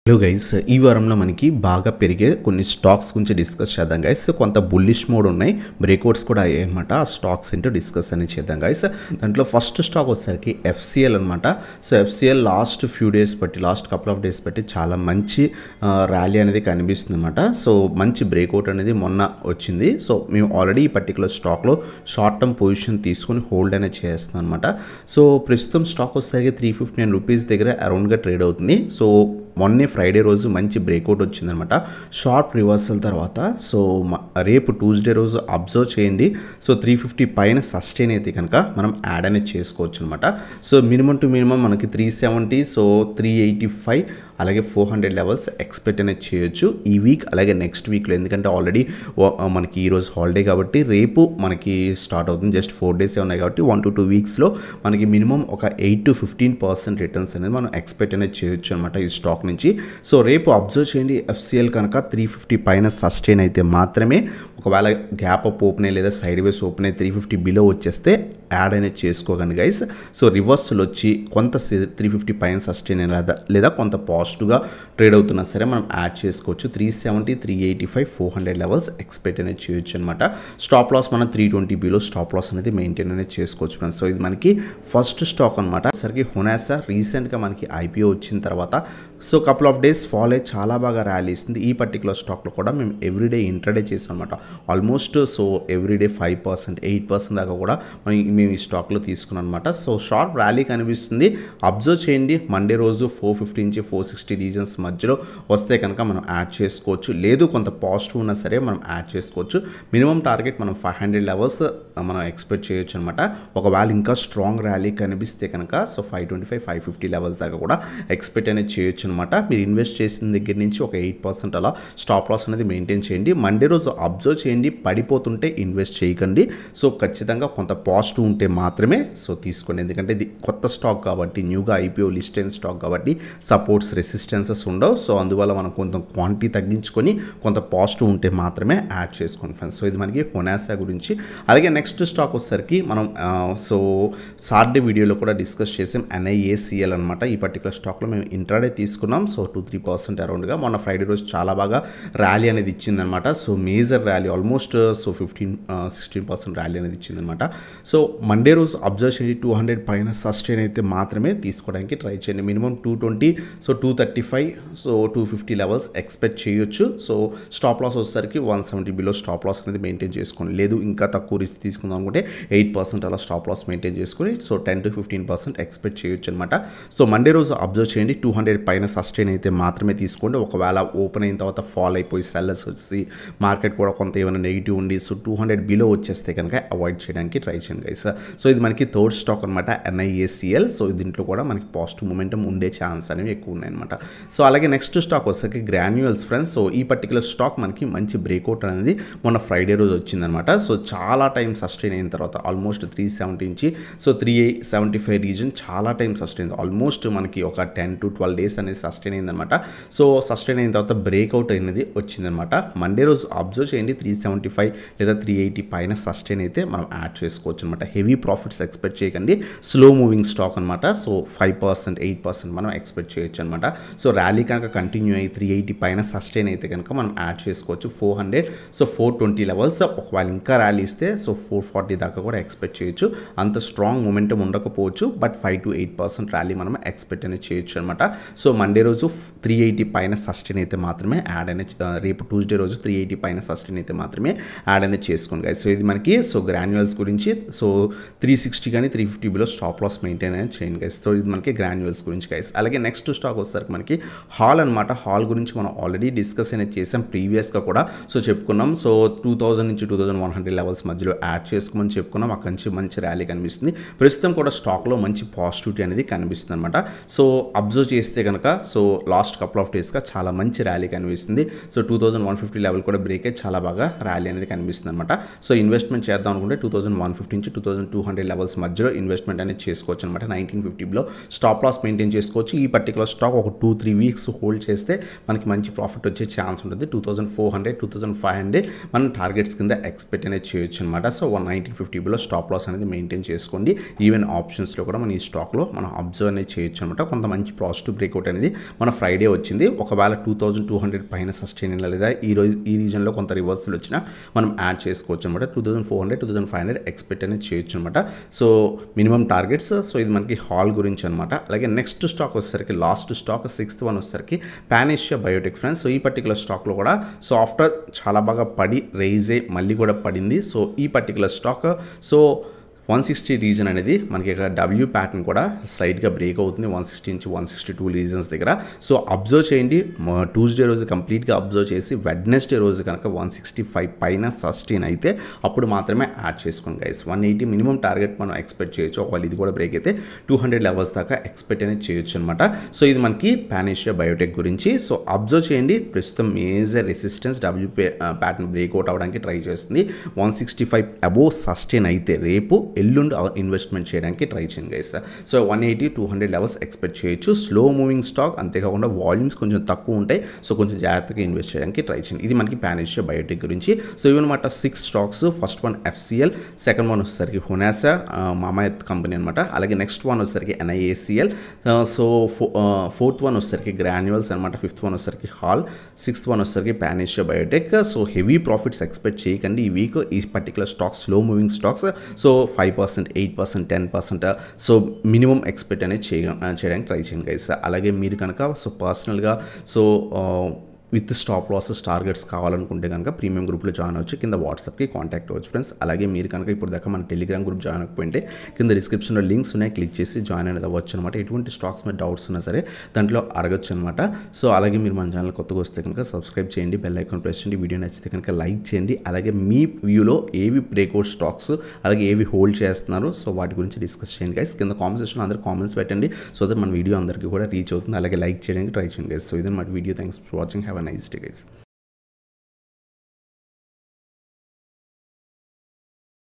Hello guys ఈ వారంలో మనకి బాగా పెరిగే కొన్ని స్టాక్స్ గురించి డిస్కస్ చేద్దాం గైస్ కొంత బుల్లిష్ మోడ్ ఉన్నాయి బ్రేక్అవుట్స్ కూడా అయ్యాయి అనమాట ఆ స్టాక్స్ ఏంటో డిస్కస్ అనేది చేద్దాం గైస్ దాంట్లో ఫస్ట్ స్టాక్ వచ్చేసరికి ఎఫ్సిఎల్ అనమాట so FCL last few days బట్టి లాస్ట్ కపుల్ ఆఫ్ డేస్ బట్టి చాలా మంచి ర్యాలీ అనేది కనిపిస్తుంది అనమాట సో మంచి బ్రేక్అవుట్ అనేది మొన్న వచ్చింది సో మేము ఆల్రెడీ ఈ పర్టికులర్ స్టాక్లో షార్ట్ టర్మ్ పొజిషన్ తీసుకొని హోల్డ్ అనేది చేస్తున్నాం అనమాట సో ప్రస్తుతం స్టాక్ వచ్చేసరికి త్రీ ఫిఫ్టీ నైన్ రూపీస్ దగ్గర అరౌండ్గా ట్రేడ్ అవుతుంది సో మొన్నే ఫ్రైడే రోజు మంచి బ్రేక్అవుట్ వచ్చిందనమాట షార్ప్ రివర్సల్ తర్వాత సో మ- రేపు ట్యూస్డే రోజు అబ్జర్వ్ చేయండి సో త్రీ ఫిఫ్టీ పైన సస్టైన్ అయితే కనుక మనం యాడ్ అనేది చేసుకోవచ్చు అనమాట సో మినిమం టు మినిమం మనకి three seventy so three eighty five అలాగే ఫోర్ హండ్రెడ్ లెవెల్స్ ఎక్స్పెక్ట్ అనేది చేయొచ్చు ఈ వీక్ అలాగే నెక్స్ట్ వీక్లో ఎందుకంటే ఆల్రెడీ మనకి ఈరోజు హాలిడే కాబట్టి రేపు మనకి స్టార్ట్ అవుతుంది జస్ట్ ఫోర్ డేసే ఉన్నాయి కాబట్టి వన్ టు టూ వీక్స్లో మనకి మినిమం ఒక eight to fifteen percent returns అనేది మనం ఎక్స్పెక్ట్ అనేది చేయొచ్చు అనమాట ఈ స్టాక్ నుంచి సో రేపు అబ్జర్వ్ చేయండి ఎఫ్సిఎల్ కనుక త్రీ ఫిఫ్టీ పైన సస్టైన్ అయితే మాత్రమే ఒకవేళ గ్యాప్ అప్ ఓపెన్ అయ్యి లేదా సైడ్ వేస్ ఓపెన్ అయ్యి త్రీ ఫిఫ్టీ బిలో వచ్చేస్తే యాడ్ అనేది చేసుకోగండి గైస్ సో రివర్సల్ వచ్చి కొంత త్రీ ఫిఫ్టీ పైన సస్టైన్ లేదా లేదా కొంత పాజిటివ్గా ట్రేడ్ అవుతున్నా సరే మనం యాడ్ చేసుకోవచ్చు three seventy three eighty five four hundred levels expect అనేది చేయొచ్చు అనమాట స్టాప్ లాస్ మనం three twenty below stop loss అనేది మెయింటైన్ అనేది చేసుకోవచ్చు ఫ్రెండ్స్ సో ఇది మనకి ఫస్ట్ స్టాక్ అనమాట సరికి హునాసా రీసెంట్గా మనకి ఐపీఓ వచ్చిన తర్వాత so couple of days follow అయ్యి చాలా బాగా ర్యాలీ ఇస్తుంది ఈ పర్టికులర్ స్టాక్లో కూడా మేము ఎవ్రీడే ఇంట్రడే చేసాం అనమాట almost so everyday five percent eight percent దాకా కూడా మనం మేము ఈ స్టాక్లో తీసుకున్నాం అనమాట సో షార్ప్ ర్యాలీ కనిపిస్తుంది అబ్జర్వ్ చేయండి మండే రోజు ఫోర్ ఫిఫ్టీ నుంచి ఫోర్ సిక్స్టీ రీజన్స్ మధ్యలో వస్తే కనుక మనం యాడ్ చేసుకోవచ్చు లేదు కొంత పాజిటివ్ ఉన్నా సరే మనం యాడ్ చేసుకోవచ్చు మినిమం టార్గెట్ మనం ఫైవ్ హండ్రెడ్ లెవెల్స్ మనం ఎక్స్పెక్ట్ చేయొచ్చు అనమాట ఒకవేళ ఇంకా స్ట్రాంగ్ ర్యాలీ కనిపిస్తే కనుక so five twenty five five fifty levels దాకా కూడా ఎక్స్పెక్ట్ అనేది చేయొచ్చు అనమాట మీరు ఇన్వెస్ట్ చేసిన దగ్గర నుంచి ఒక ఎయిట్ పర్సెంట్ అలా స్టాప్ లాస్ అనేది మెయింటైన్ చేయండి మండే రోజు అబ్జర్వ్ చేయండి పడిపోతుంటే ఇన్వెస్ట్ చేయకండి సో ఖచ్చితంగా కొంత పాజిటివ్ ఉంటే మాత్రమే సో తీసుకోండి ఎందుకంటే ఇది కొత్త స్టాక్ కాబట్టి న్యూగా ఐపీఓ లిస్ట్ అయిన స్టాక్ కాబట్టి సపోర్ట్స్ రెసిస్టెన్సెస్ ఉండవు సో అందువల్ల మనం కొంత క్వాంటిటీ తగ్గించుకొని కొంత పాజిటివ్ ఉంటే మాత్రమే యాడ్ చేసుకోండి ఫ్రెండ్స్ సో ఇది మనకి హొనాసా గురించి అలాగే నెక్స్ట్ స్టాక్ వచ్చేసరికి మనం ఆ, సో సార్డే వీడియోలో కూడా డిస్కస్ చేసాం ఎన్ఐఏసిఎల్ అనమాట ఈ పర్టికులర్ స్టాక్లో మేము ఇంట్రాడే తీసుకున్నాం సో టూ త్రీ పర్సెంట్ అరౌండ్గా మొన్న ఫ్రైడే రోజు చాలా బాగా ర్యాలీ అనేది ఇచ్చిందనమాట so major rally almost so fifteen sixteen percent rally అనేది ఇచ్చిందనమాట సో మండే రోజు అబ్జర్వ్ చేయండి టూ హండ్రెడ్ పైన సస్టైన్ అయితే మాత్రమే తీసుకోవడానికి ట్రై చేయండి minimum two twenty so two thirty five so two fifty levels expect చేయొచ్చు సో స్టాప్ లాస్ వచ్చేసరికి one seventy below stop loss అనేది మెయింటైన్ చేసుకోండి లేదు ఇంకా తక్కువ రిస్క్ తీసుకుందాం అనుకుంటే ఎయిట్ పర్సెంట్ అలా స్టాప్ లాస్ మెయింటైన్ చేసుకొని so ten to fifteen percent expect చేయొచ్చు అనమాట సో మండే రోజు అబ్జర్వ్ చేయండి టూ హండ్రెడ్ పైన సస్టైన్ అయితే మాత్రమే తీసుకోండి ఒకవేళ ఓపెన్ అయిన తర్వాత ఫాల్ అయిపోయి సెల్లర్స్ వచ్చి మార్కెట్ కూడా కొంత ఏమైనా నెగిటివ్ ఉండి సో టూ హండ్రెడ్ బిలో వచ్చేస్తే కనుక అవాయిడ్ చేయడానికి ట్రై చేయండి గైస్ సో ఇది మనకి థర్డ్ స్టాక్ అనమాట ఎన్ఐఏసిఎల్ సో దీంట్లో కూడా మనకి పాజిటివ్ మూమెంటం ఉండే ఛాన్స్ అనేవి ఎక్కువ ఉన్నాయన్నమాట సో అలాగే నెక్స్ట్ స్టాక్ వచ్చేసరికి గ్రాన్యువల్స్ ఫ్రెండ్స్ సో ఈ పర్టికులర్ స్టాక్ మనకి మంచి బ్రేక్అవుట్ అనేది మొన్న ఫ్రైడే రోజు వచ్చిందనమాట సో చాలా టైం సస్టైన్ అయిన తర్వాత ఆల్మోస్ట్ త్రీ సెవెంటీ నుంచి so three seventy five regions చాలా టైం సస్టైన్ అయింది ఆల్మోస్ట్ మనకి ఒక టెన్ టు ట్వెల్వ్ డేస్ అనేది సస్టైన్ అయిందనమాట సో సస్టైన్ అయిన తర్వాత బ్రేక్అవుట్ అనేది వచ్చిందనమాట మండే రోజు అబ్జర్వ్ చేయండి త్రీ సెవెంటీ ఫైవ్ లేదా త్రీ ఎయిటీ పైన సస్టైన్ అయితే మనం యాడ్ చేసుకోవచ్చు అనమాట హెవీ ప్రాఫిట్స్ ఎక్స్పెక్ట్ చేయకండి స్లో మూవింగ్ స్టాక్ అనమాట so five percent eight percent మనం ఎక్స్పెక్ట్ చేయొచ్చు అనమాట సో ర్యాలీ కనుక కంటిన్యూ అయ్యి త్రీ ఎయిటీ పైన సస్టైన్ అయితే కనుక మనం యాడ్ చేసుకోవచ్చు four hundred so four twenty levels ఒకవేళ ఇంకా ర్యాలీ ఇస్తే సో ఫోర్ ఫార్టీ దాకా కూడా ఎక్స్పెక్ట్ చేయొచ్చు అంత స్ట్రాంగ్ మూమెంటం ఉండకపోవచ్చు but five to eight percent rally మనం ఎక్స్పెక్ట్ అనేది చేయొచ్చు అనమాట సో మండే రోజు త్రీ ఎయిటీ పైన సస్టైన్ అయితే మాత్రమే యాడ్ అనేది ఆ, రేపు ట్యూస్డే రోజు త్రీ ఎయిటీ పైన సస్టైన్ అయితే మాత్రమే యాడ్ అనేది చేసుకోండి guys. సో ఇది మనకి సో గ్రాన్యువల్స్ గురించి సో త్రీ సిక్స్టీ కానీ three fifty below stop loss maintain అనేది చేయండి గైస్ సో ఇది మనకి గ్రాన్యువల్స్ గురించి గైస్ అలాగే నెక్స్ట్ స్టాక్ వచ్చేసరికి మనకి హాల్ అనమాట హాల్ గురించి మనం ఆల్రెడీ డిస్కస్ అనేది చేసాం ప్రీవియస్గా కూడా సో చెప్పుకున్నాం సో టూ థౌజండ్ నుంచి two thousand one hundred levels మధ్యలో యాడ్ చేసుకోమని చెప్పుకున్నాం అక్కడి నుంచి మంచి ర్యాలీ కనిపిస్తుంది ప్రస్తుతం కూడా స్టాక్లో మంచి పాజిటివిటీ అనేది కనిపిస్తుంది అనమాట సో అబ్జర్వ్ చేస్తే కనుక సో లాస్ట్ కపుల్ ఆఫ్ డేస్గా చాలా మంచి ర్యాలీ కనిపిస్తుంది so two thousand one fifty level కూడా బ్రేక్ అయ్యి చాలా బాగా బాగా ర్యాలీ అనేది కనిపిస్తుంది అనమాట సో ఇన్వెస్ట్మెంట్ చేద్దాం అనుకుంటే టూ థౌసండ్ వన్ ఫిఫ్టీ నుంచి two thousand two hundred levels మధ్యలో ఇన్వెస్ట్మెంట్ అనేది చేసుకోవచ్చు అనమాట నైన్టీన్ ఫిఫ్టీలో స్టాప్ లాస్ మెయింటైన్ చేసుకోవచ్చు ఈ పర్టికులర్ స్టాక్ ఒక టూ త్రీ వీక్స్ హోల్డ్ చేస్తే మనకి మంచి ప్రాఫిట్ వచ్చే ఛాన్స్ ఉంటుంది two thousand four hundred two thousand five hundred మనం టార్గెట్స్ కింద ఎక్స్పెక్ట్ అనేది చేయొచ్చు అనమాట సో వన్ నైన్టీన్ ఫిఫ్టీలో స్టాప్ లాస్ అనేది మెయింటైన్ చేసుకోండి ఈవెన్ ఆప్షన్స్లో కూడా మన ఈ స్టాక్లో మనం అబ్జర్వ్ అనేది చేయొచ్చు అనమాట కొంత మంచి పాజిటివ్ బ్రేక్అవుట్ అనేది మన ఫ్రైడే వచ్చింది ఒకవేళ టూ థౌసండ్ టూ హండ్రెడ్ పైన సస్టైన్ లేదా ఈ రోజు ఈ రీజన్లో కొంత రివర్సల్ వచ్చినా మనం యాడ్ చేసుకోవచ్చు అనమాట two thousand four hundred two thousand five hundred expect అనేది చేయొచ్చు అనమాట సో మినిమం టార్గెట్స్ సో ఇది మనకి హాల్ గురించి అనమాట అలాగే నెక్స్ట్ స్టాక్ వచ్చేసరికి లాస్ట్ స్టాక్ సిక్స్త్ వన్ వచ్చేసరికి పానేషియా బయోటెక్ ఫ్రెండ్స్ సో ఈ పర్టికులర్ స్టాక్లో కూడా సో ఆఫ్టర్ చాలా బాగా పడి రైజ్ అయ్యి మళ్ళీ కూడా పడింది సో ఈ particular stock so one sixty reason అనేది మనకి ఇక్కడ డబ్ల్యూ ప్యాటర్న్ కూడా స్లైట్గా బ్రేక్ అవుతుంది వన్ సిక్స్టీ నుంచి వన్ సిక్స్టీ టూ రీజన్స్ దగ్గర సో అబ్జర్వ్ చేయండి ట్యూస్డే రోజు కంప్లీట్గా అబ్జర్వ్ చేసి వెడ్నెస్డే రోజు కనుక వన్ సిక్స్టీ ఫైవ్ పైన సస్టైన్ అయితే అప్పుడు మాత్రమే యాడ్ చేసుకోండి guys one eighty minimum target మనం ఎక్స్పెక్ట్ చేయొచ్చు ఒకవేళ ఇది కూడా బ్రేక్ అయితే టూ హండ్రెడ్ లెవెల్స్ దాకా ఎక్స్పెక్ట్ అనేది చేయొచ్చు అనమాట సో ఇది మనకి పానేషియా బయోటెక్ గురించి సో అబ్జర్వ్ చేయండి ప్రస్తుతం major resistance W pattern breakout అవడానికి ట్రై చేస్తుంది one sixty five above sustain అయితే రేపు ఎల్లుండి ఇన్వెస్ట్మెంట్ చేయడానికి ట్రై చేయండి guys so one eighty two hundred levels expect చేయొచ్చు స్లో మూవింగ్ స్టాక్ అంతేకాకుండా వాల్యూమ్స్ కొంచెం తక్కువ ఉంటాయి సో కొంచెం జాగ్రత్తగా ఇన్వెస్ట్ చేయడానికి ట్రై చేయండి ఇది మనకి పానేషియా బయోటెక్ గురించి సో ఇవన్నమాట six stocks first one FCL second one వచ్చేసరికి హునాసా మామాయత్ కంపెనీ అనమాట అలాగే నెక్స్ట్ వన్ వచ్చేసరికి ఎన్ఐఏసిఎల్ సో ఫోర్త్ వన్ వచ్చేసరికి గ్రాన్యువల్స్ అనమాట ఫిఫ్త్ వన్ వచ్చేసరికి హాల్ సిక్స్త్ వన్ వచ్చేసరికి Panacea Biotec so heavy profits expect చేయకండి ఈ వీక్ ఈ particular stocks slow moving stocks so five percent eight percent ten percent so minimum expect అనేది చేయ చేయడానికి ట్రై చేయండి గైస్ అలాగే మీరు కనుక సో పర్సనల్గా so with stop losses targets కావాలనుకుంటే కనుక ప్రీమియం గ్రూప్లో జాయిన్ అవ్వచ్చు కింద వాట్సాప్కి కాంటాక్ట్ అవ్వచ్చు ఫ్రెండ్స్ అలాగే మీరు కనుక ఇప్పుడు దాకా మన టెలిగ్రామ్ గ్రూప్ జాయిన్ అవ్వకపోయింటే కింద డిస్క్రిప్షన్లో లింక్స్ ఉన్నాయి క్లిక్ చేసి జాయిన్ అనేది అవ్వచ్చు అనమాట ఎటువంటి స్టాక్స్ మీద డౌట్స్ ఉన్నా సరే దాంట్లో అడగచ్చు అనమాట సో అలాగే మీరు మన ఛానల్ కొత్తగా వస్తే కనుక సబ్స్క్రైబ్ చేయండి బెల్ ఐకాన్ ప్రెస్ చేయండి వీడియో నచ్చితే కనుక లైక్ చేయండి అలాగే మీ వ్యూలో ఏవి బ్రేక్అవుట్ స్టాక్స్ అలాగే ఏవి హోల్డ్ చేస్తున్నారు సో వాటి గురించి డిస్కస్ చేయండి గైస్ కింద కామెంట్ సెక్షన్లో అందరూ కామెంట్స్ పెట్టండి సో దట్ మన వీడియో అందరికీ కూడా రీచ్ అవుతుంది అలాగే లైక్ చేయడానికి ట్రై చేయండి గైస్ సో ఇది మన video thanks for watching have a nice day guys